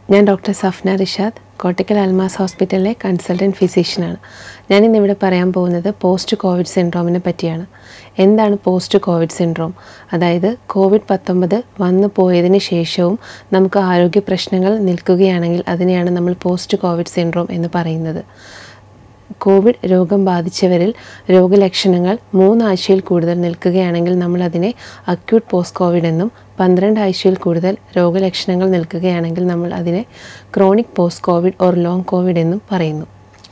ഞാൻ ഡോക്ടർ സഫ്ന റിഷാദ് കോട്ടക്കൽ അൽമാസ് ഹോസ്പിറ്റലിലെ കൺസൾട്ടൻറ്റ് ഫിസിഷ്യനാണ് ഞാനിന്നിവിടെ പറയാൻ പോകുന്നത് പോസ്റ്റ് കോവിഡ് സിൻഡ്രോമിനെ പറ്റിയാണ് എന്താണ് പോസ്റ്റ് കോവിഡ് സിൻഡ്രോം അതായത് കോവിഡ് പത്തൊമ്പത് വന്നു പോയതിന് ശേഷവും നമുക്ക് ആരോഗ്യ പ്രശ്നങ്ങൾ നിൽക്കുകയാണെങ്കിൽ അതിനെയാണ് നമ്മൾ പോസ്റ്റ് കോവിഡ് സിൻഡ്രോം എന്ന് പറയുന്നത് കോവിഡ് രോഗം ബാധിച്ചവരിൽ രോഗലക്ഷണങ്ങൾ മൂന്നാഴ്ചയിൽ കൂടുതൽ നിൽക്കുകയാണെങ്കിൽ നമ്മൾ അതിനെ അക്യൂട്ട് പോസ്റ്റ് കോവിഡ് എന്നും പന്ത്രണ്ട് ആഴ്ചയിൽ കൂടുതൽ രോഗലക്ഷണങ്ങൾ നിൽക്കുകയാണെങ്കിൽ നമ്മൾ അതിനെ chronic post COVID or long COVID എന്നും പറയുന്നു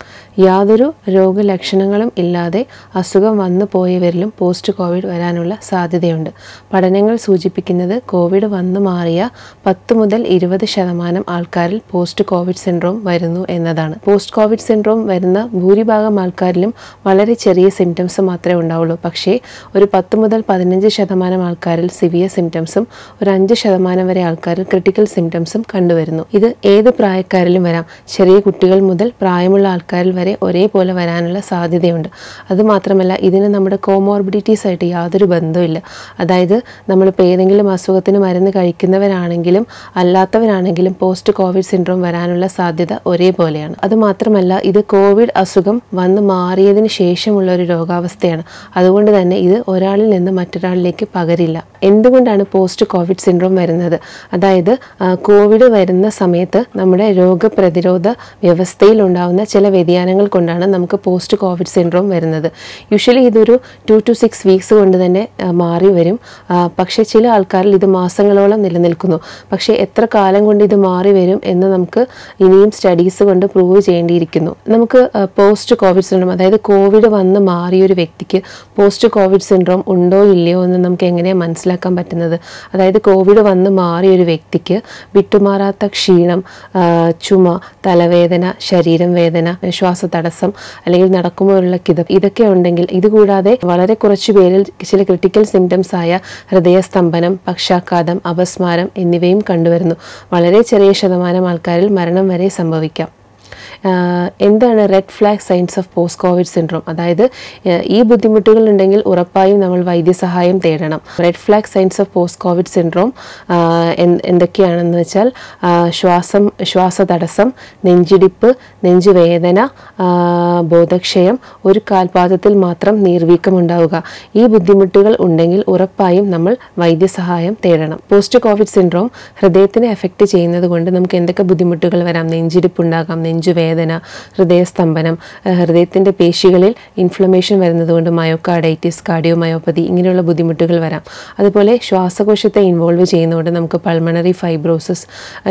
യാതൊരു രോഗലക്ഷണങ്ങളും ഇല്ലാതെ അസുഖം വന്നു പോയവരിലും പോസ്റ്റ് കോവിഡ് വരാനുള്ള സാധ്യതയുണ്ട് പഠനങ്ങൾ സൂചിപ്പിക്കുന്നത് കോവിഡ് വന്നു മാറിയ പത്ത് മുതൽ ഇരുപത് ശതമാനം ആൾക്കാരിൽ പോസ്റ്റ് കോവിഡ് സിൻഡ്രോം വരുന്നു എന്നതാണ് പോസ്റ്റ് കോവിഡ് സിൻഡ്രോം വരുന്ന ഭൂരിഭാഗം ആൾക്കാരിലും വളരെ ചെറിയ സിംറ്റംസ് മാത്രമേ ഉണ്ടാവുള്ളൂ പക്ഷേ ഒരു പത്ത് മുതൽ പതിനഞ്ച് ശതമാനം ആൾക്കാരിൽ സിവിയർ സിംറ്റംസും ഒരു അഞ്ച് ശതമാനം വരെ ആൾക്കാരിൽ ക്രിട്ടിക്കൽ സിംറ്റംസും കണ്ടുവരുന്നു ഇത് ഏത് പ്രായക്കാരിലും വരാം ചെറിയ കുട്ടികൾ മുതൽ പ്രായമുള്ള ആൾക്കാരിൽ വരെ ഒരേപോലെ വരാനുള്ള സാധ്യതയുണ്ട് അതുമാത്രമല്ല ഇതിന് നമ്മുടെ കോമോർബിഡിറ്റീസ് ആയിട്ട് യാതൊരു ബന്ധവുമില്ല അതായത് നമ്മളിപ്പോൾ ഏതെങ്കിലും അസുഖത്തിന് മരുന്ന് കഴിക്കുന്നവരാണെങ്കിലും അല്ലാത്തവരാണെങ്കിലും പോസ്റ്റ് കോവിഡ് സിൻഡ്രോം വരാനുള്ള സാധ്യത ഒരേപോലെയാണ് അതുമാത്രമല്ല ഇത് കോവിഡ് അസുഖം വന്ന് മാറിയതിന് ശേഷമുള്ള ഒരു രോഗാവസ്ഥയാണ് അതുകൊണ്ട് തന്നെ ഇത് ഒരാളിൽ നിന്ന് മറ്റൊരാളിലേക്ക് പകരില്ല എന്തുകൊണ്ടാണ് പോസ്റ്റ് കോവിഡ് സിൻഡ്രോം വരുന്നത് അതായത് ആ, കോവിഡ് വരുന്ന സമയത്ത് നമ്മുടെ രോഗപ്രതിരോധ വ്യവസ്ഥയിൽ ഉണ്ടാകുന്ന ചില വ്യതിയാനങ്ങൾ കൊണ്ടാണ് നമുക്ക് പോസ്റ്റ് കോവിഡ് സിൻഡ്രോം വരുന്നത് യൂഷ്വലി ഇതൊരു ടു ടു സിക്സ് വീക്സ് കൊണ്ട് തന്നെ ആ, മാറി വരും ആ, പക്ഷേ ചില ആൾക്കാരിൽ ഇത് മാസങ്ങളോളം നിലനിൽക്കുന്നു പക്ഷേ എത്ര കാലം കൊണ്ട് ഇത് മാറി വരും എന്ന് നമുക്ക് ഇനിയും സ്റ്റഡീസ് കൊണ്ട് പ്രൂവ് ചെയ്യേണ്ടിയിരിക്കുന്നു നമുക്ക് പോസ്റ്റ് കോവിഡ് സിൻഡ്രോം അതായത് കോവിഡ് വന്ന് മാറിയ ഒരു വ്യക്തിക്ക് പോസ്റ്റ് കോവിഡ് സിൻഡ്രോം ഉണ്ടോ ഇല്ലയോ എന്ന് നമുക്ക് എങ്ങനെയാണ് മനസ്സിലാക്കാൻ പറ്റുന്നത് അതായത് കോവിഡ് വന്ന് മാറിയ ഒരു വ്യക്തിക്ക് വിട്ടുമാറാത്ത ക്ഷീണം ആ, ചുമ തലവേദന ശരീരം വേദന ശ്വാസതടസ്സം അല്ലെങ്കിൽ നടക്കുമ്പോഴുള്ള കിതപ്പ് ഇതൊക്കെ ഉണ്ടെങ്കിൽ ഇതുകൂടാതെ വളരെ കുറച്ചു പേരിൽ ചില ക്രിട്ടിക്കൽ സിംറ്റംസ് ആയ ഹൃദയസ്തംഭനം പക്ഷാഘാതം അപസ്മാരം എന്നിവയും കണ്ടുവരുന്നു വളരെ ചെറിയ ശതമാനം ആൾക്കാരിൽ മരണം വരെ സംഭവിക്കാം ആഹ് എന്താണ് red flag signs of post COVID syndrome അതായത് ആഹ് ഈ ബുദ്ധിമുട്ടുകൾ ഉണ്ടെങ്കിൽ ഉറപ്പായും നമ്മൾ വൈദ്യസഹായം തേടണം red flag signs of post COVID syndrome എന്തൊക്കെയാണെന്ന് വെച്ചാൽ ആഹ് ശ്വാസം ശ്വാസതടസ്സം നെഞ്ചിടിപ്പ് നെഞ്ചുവേദന ആഹ് ബോധക്ഷയം ഒരു കാൽപാദത്തിൽ മാത്രം നീർവീക്കം ഉണ്ടാവുക ഈ ബുദ്ധിമുട്ടുകൾ ഉണ്ടെങ്കിൽ ഉറപ്പായും നമ്മൾ വൈദ്യസഹായം തേടണം പോസ്റ്റ് കോവിഡ് സിൻഡ്രോം ഹൃദയത്തിനെ എഫക്റ്റ് ചെയ്യുന്നത് കൊണ്ട് നമുക്ക് എന്തൊക്കെ ബുദ്ധിമുട്ടുകൾ വരാം നെഞ്ചിടിപ്പ് ഉണ്ടാകാം നെഞ്ചുവേദന ഹൃദയസ്തംഭനം ആ, ഹൃദയത്തിൻ്റെ പേശികളിൽ ഇൻഫ്ലമേഷൻ വരുന്നതുകൊണ്ട് മയോകാർഡൈറ്റിസ് കാർഡിയോമയോപ്പതി ഇങ്ങനെയുള്ള ബുദ്ധിമുട്ടുകൾ വരാം അതുപോലെ ശ്വാസകോശത്തെ ഇൻവോൾവ് ചെയ്യുന്നതുകൊണ്ട് നമുക്ക് pulmonary fibrosis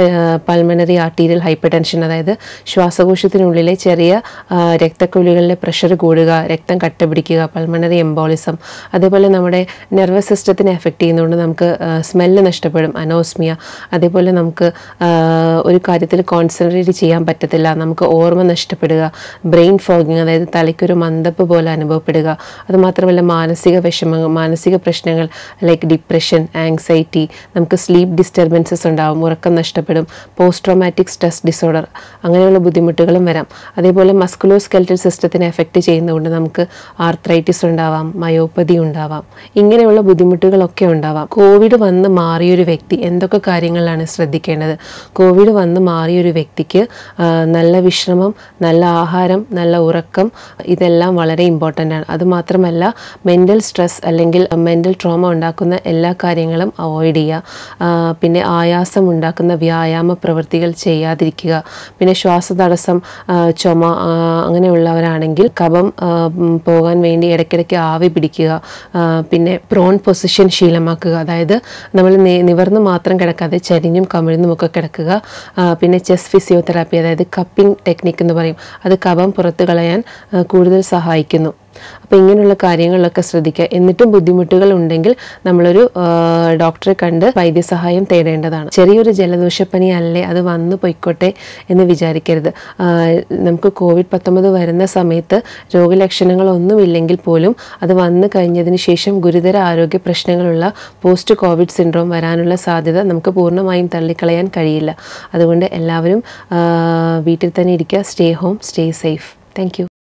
pulmonary arterial hypertension അതായത് ശ്വാസകോശത്തിനുള്ളിലെ ചെറിയ ആ, രക്തക്കുഴലുകളിലെ പ്രഷർ കൂടുക രക്തം കട്ട പിടിക്കുക പൾമണറി എംബോളിസം അതേപോലെ നമ്മുടെ നെർവസ് സിസ്റ്റത്തിനെ എഫക്റ്റ് ചെയ്യുന്നതുകൊണ്ട് നമുക്ക് സ്മെല്ല് നഷ്ടപ്പെടും അനോസ്മിയ അതേപോലെ നമുക്ക് ആ, ഒരു കാര്യത്തിൽ കോൺസെൻട്രേറ്റ് ചെയ്യാൻ പറ്റത്തില്ല നമുക്ക് ഓർമ്മ നഷ്ടപ്പെടുക ബ്രെയിൻ ഫോഗിങ് അതായത് തലയ്ക്കൊരു മന്ദപ്പ് പോലെ അനുഭവപ്പെടുക അതുമാത്രമല്ല മാനസിക വിഷമങ്ങൾ മാനസിക പ്രശ്നങ്ങൾ ലൈക്ക് ഡിപ്രഷൻ ആങ്സൈറ്റി നമുക്ക് സ്ലീപ്പ് ഡിസ്റ്റർബൻസസ് ഉണ്ടാവും ഉറക്കം നഷ്ടപ്പെടും പോസ്റ്റ് ട്രോമാറ്റിക് സ്ട്രെസ് ഡിസോർഡർ അങ്ങനെയുള്ള ബുദ്ധിമുട്ടുകളും വരാം അതേപോലെ മസ്കുലോ സ്കെൽറ്റൽ സിസ്റ്റത്തിനെ എഫക്റ്റ് ചെയ്യുന്നതുകൊണ്ട് നമുക്ക് ആർത്രൈറ്റിസ് ഉണ്ടാവാം മയോപ്പതി ഉണ്ടാവാം ഇങ്ങനെയുള്ള ബുദ്ധിമുട്ടുകളൊക്കെ ഉണ്ടാവാം കോവിഡ് വന്ന് മാറിയൊരു വ്യക്തി എന്തൊക്കെ കാര്യങ്ങളിലാണ് ശ്രദ്ധിക്കേണ്ടത് കോവിഡ് വന്ന് മാറിയൊരു വ്യക്തിക്ക് ആ, നല്ല വിശ്രമം നല്ല ആഹാരം നല്ല ഉറക്കം ഇതെല്ലാം വളരെ ഇമ്പോർട്ടൻ്റ് ആണ് അതുമാത്രമല്ല മെൻ്റൽ സ്ട്രെസ് അല്ലെങ്കിൽ മെൻ്റൽ ട്രോമ ഉണ്ടാക്കുന്ന എല്ലാ കാര്യങ്ങളും അവോയ്ഡ് ചെയ്യുക ആ, പിന്നെ ആയാസം ഉണ്ടാക്കുന്ന വ്യായാമ പ്രവൃത്തികൾ ചെയ്യാതിരിക്കുക പിന്നെ ശ്വാസതടസ്സം ആ, ചുമ ആ, അങ്ങനെയുള്ളവരാണെങ്കിൽ കഫം ആ, ഉം, പോകാൻ വേണ്ടി ഇടയ്ക്കിടയ്ക്ക് ആവി പിടിക്കുക ആ, പിന്നെ പ്രോൺ പൊസിഷൻ ശീലമാക്കുക അതായത് നമ്മൾ നി- നിവർന്ന് മാത്രം കിടക്കാതെ ചരിഞ്ഞും കമിഴ്ന്നും ഒക്കെ കിടക്കുക ആ, പിന്നെ ചെസ് ഫിസിയോതെറാപ്പി അതായത് കപ്പിംഗ് ടെക്നിക്ക് എന്ന് പറയും അത് കഫം പുറത്ത് കളയാൻ ആ, കൂടുതൽ സഹായിക്കുന്നു അപ്പോൾ ഇങ്ങനെയുള്ള കാര്യങ്ങളിലൊക്കെ ശ്രദ്ധിക്കുക എന്നിട്ടും ബുദ്ധിമുട്ടുകൾ ഉണ്ടെങ്കിൽ നമ്മളൊരു ആ, ഡോക്ടറെ കണ്ട് വൈദ്യസഹായം തേടേണ്ടതാണ് ചെറിയൊരു ജലദോഷപ്പനി അല്ലേ അത് വന്നു പൊയ്ക്കോട്ടെ എന്ന് വിചാരിക്കരുത് ആ, നമുക്ക് കോവിഡ് പത്തൊമ്പത് വരുന്ന സമയത്ത് രോഗലക്ഷണങ്ങളൊന്നുമില്ലെങ്കിൽ പോലും അത് വന്നു കഴിഞ്ഞതിന് ശേഷം ഗുരുതര ആരോഗ്യ പ്രശ്നങ്ങളുള്ള പോസ്റ്റ് കോവിഡ് സിൻഡ്രോം വരാനുള്ള സാധ്യത നമുക്ക് പൂർണ്ണമായും തള്ളിക്കളയാൻ കഴിയില്ല അതുകൊണ്ട് എല്ലാവരും ആ, വീട്ടിൽ തന്നെ ഇരിക്കുക stay home stay safe thank